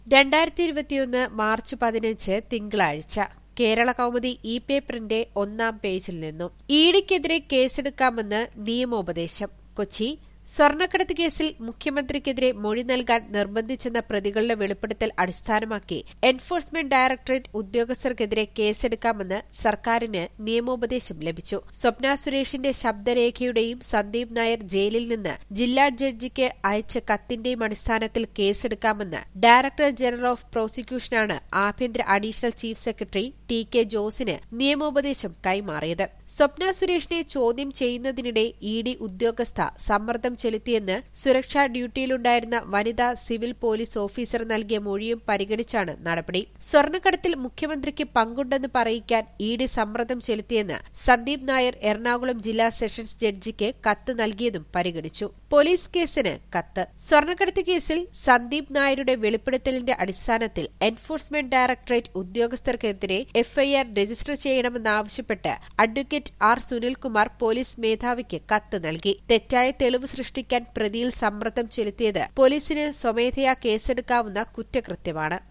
രണ്ടായിരത്തി ഇരുപത്തിയൊന്ന് മാർച്ച് പതിനഞ്ച് തിങ്കളാഴ്ച കേരള കൗമുദി ഇ പേപ്പറിന്റെ ഒന്നാം പേജിൽ നിന്നും ഇഡിക്കെതിരെ കേസെടുക്കാമെന്ന് നിയമോപദേശം കൊച്ചി സ്വർണ്ണക്കടത്ത് കേസിൽ മുഖ്യമന്ത്രിക്കെതിരെ മൊഴി നൽകാൻ നിർബന്ധിച്ചെന്ന പ്രതികളുടെ വെളിപ്പെടുത്തൽ അടിസ്ഥാനമാക്കി എൻഫോഴ്സ്മെന്റ് ഡയറക്ടറേറ്റ് ഉദ്യോഗസ്ഥർക്കെതിരെ കേസെടുക്കാമെന്ന് സർക്കാരിന് നിയമോപദേശം ലഭിച്ചു സ്വപ്ന സുരേഷിന്റെ ശബ്ദരേഖയുടെയും സന്ദീപ് നായർ ജയിലിൽ നിന്ന് ജില്ലാ ജഡ്ജിക്ക് അയച്ച കത്തിന്റെയും അടിസ്ഥാനത്തിൽ കേസെടുക്കാമെന്ന് ഡയറക്ടർ ജനറൽ ഓഫ് പ്രോസിക്യൂഷനാണ് ആഭ്യന്തര additional chief secretary T K ജോസിന് നിയമോപദേശം കൈമാറിയത് സ്വപ്ന സുരേഷിനെ ചോദ്യം ചെയ്യുന്നതിനിടെ ഇ ഡി ഉദ്യോഗസ്ഥ സമ്മർദ്ദം ചെലുത്തിയെന്ന് സുരക്ഷാ ഡ്യൂട്ടിയിലുണ്ടായിരുന്ന വനിതാ സിവിൽ പോലീസ് ഓഫീസർ നൽകിയ മൊഴിയും പരിഗണിച്ചാണ് നടപടി സ്വർണ്ണക്കടത്തിൽ മുഖ്യമന്ത്രിക്ക് പങ്കുണ്ടെന്ന് പറയിക്കാൻ ഇ ഡി സമ്മർദ്ദം ചെലുത്തിയെന്ന് സന്ദീപ് നായർ എറണാകുളം ജില്ലാ സെഷൻസ് ജഡ്ജിക്ക് കത്ത് നൽകിയതും പരിഗണിച്ചു പോലീസ് കേസിന് കത്ത് സ്വർണ്ണക്കടത്ത് കേസിൽ സന്ദീപ് നായരുടെ വെളിപ്പെടുത്തലിന്റെ അടിസ്ഥാനത്തിൽ എൻഫോഴ്സ്മെന്റ് ഡയറക്ടറേറ്റ് ഉദ്യോഗസ്ഥർക്കെതിരെ എഫ്ഐആർ രജിസ്റ്റർ ചെയ്യണമെന്നാവശ്യപ്പെട്ട് അഡ്വക്കേറ്റ് ആർ സുനിൽകുമാർ പോലീസ് മേധാവിക്ക് കത്ത് നൽകി തെറ്റായ തെളിവ് സൃഷ്ടിക്കാൻ പ്രതിയിൽ സമ്മർദ്ദം ചെലുത്തിയത് പോലീസിന് സ്വമേധയാ കേസെടുക്കാവുന്ന കുറ്റകൃത്യമാണ്